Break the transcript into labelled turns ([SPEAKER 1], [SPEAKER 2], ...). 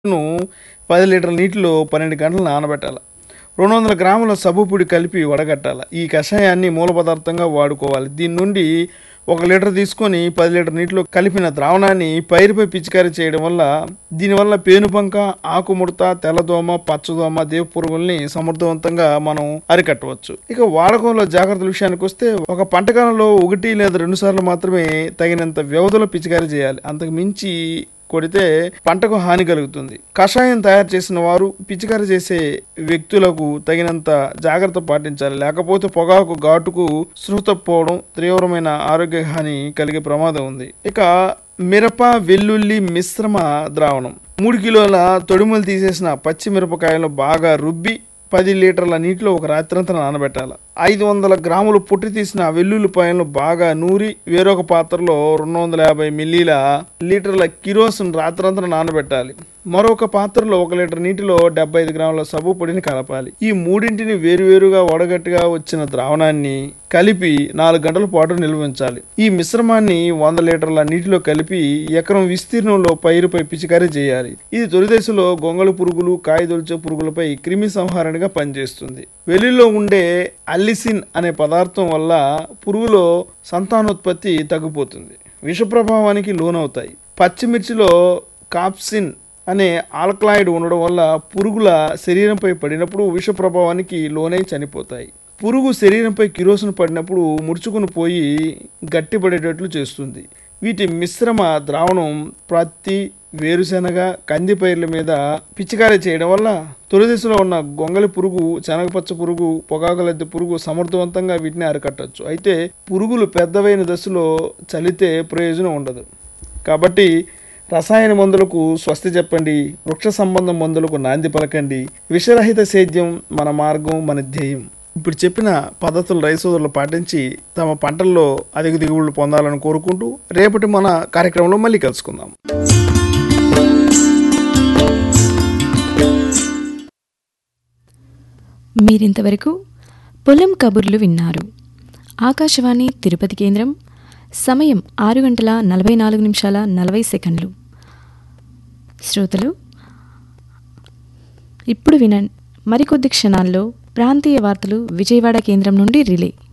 [SPEAKER 1] ను పది లీటర్ల నీటిలో పన్నెండు గంటలు నానబెట్టాలి రెండు వందల గ్రాముల సబ్బు పొడి కలిపి వడగట్టాలి ఈ కషాయాన్ని మూల పదార్థంగా వాడుకోవాలి దీని నుండి ఒక లీటర్ తీసుకొని పది లీటర్ నీటిలో కలిపిన ద్రావణాన్ని పైరుపై పిచికారీ చేయడం వల్ల దీనివల్ల పేనుబంక ఆకుముడత తెల్లదోమ పచ్చదోమ దేవ పురుగుల్ని సమర్థవంతంగా మనం అరికట్టవచ్చు ఇక వాడకంలో జాగ్రత్తల విషయానికి వస్తే ఒక పంటకాలంలో ఒకటి లేదా రెండు సార్లు మాత్రమే తగినంత వ్యవధిలో పిచికారీ చేయాలి అంతకు మించి కొడితే పంటకు హాని కలుగుతుంది కషాయం తయారు చేసిన వారు పిచికారి చేసే వ్యక్తులకు తగినంత జాగ్రత్త పాటించాలి లేకపోతే పొగాకు ఘాటుకు స్పృహ తప్పిపోవడం తీవ్రమైన ఆరోగ్య హాని కలిగే ప్రమాదం ఉంది ఇక మిరప వెల్లుల్లి మిశ్రమ ద్రావణం మూడు కిలోల తొడిమలు తీసేసిన పచ్చి మిరపకాయలు బాగా రుబ్బి పది లీటర్ల నీటిలో ఒక రాత్రంతా నానబెట్టాలి ఐదు వందల గ్రాములు పుట్టి తీసిన వెల్లుల్లిపాయలను బాగా నూరి వేరొక పాత్రలో రెండు వందల యాభై మిల్లీల లీటర్ల కిరోసిన్ రాత్రంతా నానబెట్టాలి మరొక పాత్రలో ఒక లీటర్ నీటిలో డెబ్బై ఐదు గ్రాముల సబ్బు పొడిని కలపాలి ఈ మూడింటిని వేరువేరుగా వడగట్టుగా వచ్చిన ద్రావణాన్ని కలిపి నాలుగు గంటల పాటు నిల్వ ఉంచాలి ఈ మిశ్రమాన్ని వంద లీటర్ల నీటిలో కలిపి ఎకరం విస్తీర్ణంలో పైరుపై పిచికారీ చేయాలి ఇది తొలి దశలో గొంగళి పురుగులు కాయదొలిచే పురుగులపై క్రిమి సంహారణగా పనిచేస్తుంది వెల్లుల్లో ఉండే అల్లిసిన్ అనే పదార్థం వల్ల పురుగులో సంతానోత్పత్తి తగ్గిపోతుంది విష ప్రభావానికి లోనవుతాయి పచ్చిమిర్చిలో కాప్సిన్ అనే ఆల్కలాయిడ్ ఉండడం వల్ల పురుగుల శరీరంపై పడినప్పుడు విష ప్రభావానికి లోనై చనిపోతాయి పురుగు శరీరంపై కిరోసిన్ పడినప్పుడు ముడుచుకుని పోయి గట్టిపడేటట్లు చేస్తుంది వీటి మిశ్రమ ద్రావణం ప్రత్తి వేరుశెనగ కంది పైర్ల మీద పిచికారీ చేయడం వల్ల తొలి దశలో ఉన్న గొంగలి పురుగు శనగపచ్చ పురుగు పొగాకులద్దె పురుగు సమర్థవంతంగా వీటిని అరికట్టచ్చు అయితే పురుగులు పెద్దవైన దశలో చలితే ప్రయోజనం ఉండదు కాబట్టి రసాయన మందులకు స్వస్తి చెప్పండి వృక్ష సంబంధం మందులకు నాంది పలకండి విషరహిత సేద్యం మన మార్గం మన ధ్యేయం ఇప్పుడు చెప్పిన పద్ధతులు రైతు సోదరులు పాటించి తమ పంటల్లో అధిక దిగుబడులు పొందాలని కోరుకుంటూ రేపటి మన కార్యక్రమంలో మళ్ళీ కలుసుకుందాం
[SPEAKER 2] మీరింతవరకు పొలం కబుర్లు విన్నారు ఆకాశవాణి తిరుపతి కేంద్రం సమయం ఆరు గంటల నలభై నాలుగు నిమిషాల నలభై సెకండ్లు శ్రోతలు ఇప్పుడు విన మరికొద్ది క్షణాల్లో ప్రాంతీయ వార్తలు విజయవాడ కేంద్రం నుండి రిలే